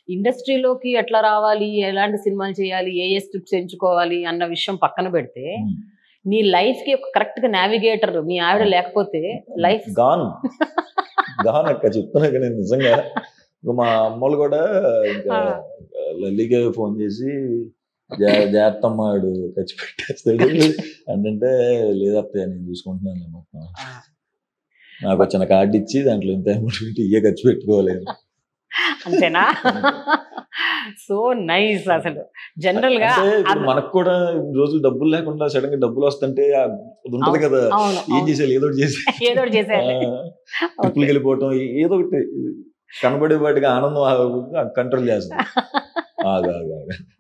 ఇండస్ట్రీలోకి ఎట్లా రావాలి ఎలాంటి సినిమాలు చేయాలి ఏ ఏ స్క్రిప్ట్స్ ఎంచుకోవాలి అన్న విషయం పక్కన పెడితే నీ లైఫ్ కి ఒక కరెక్ట్ గా నావిగేటర్ మీ ఆవిడ లేకపోతే లైఫ్ గాన్ గాన్ అక్క చెప్తున్నా కదా నేను నిజంగా ఇంకా మా అమ్మలు కూడా ఇంకా ఆ. లల్లిగా ఫోన్ చేసి "జా- జాగ్రత్త అమ్మాడు ఖర్చు పెట్టేస్తాడు అంటే లేదత్తయ్య నేను చూసుకుంటున్నాను మొత్తం నాకు వచ్చిన కార్డు ఇచ్చి దాంట్లో ఇంత అమౌంట్ పెట్టి ఇయ్యే ఖర్చు పెట్టుకోలేదు అంతేనా సో నైస్ అసలు జనరల్ గా అంటే ఇప్పుడు అన్- మనకు కూడా ఈ రోజులు డబ్బులు లేకుండా సడన్ గా డబ్బులు వస్తుంటే ఆ అది ఉంటది కదా అవును ఏం చేసేయాలి ఏదో ఒకటి చేసి ఏదో ఒకటి చేసేయాలి ట్రిప్పులకి వెళ్ళిపోవటం ఏదో ఒకటి కనబడే వాటికి ఆనందం కంట్రోల్ చేస్తుంది ఆగా ఆగా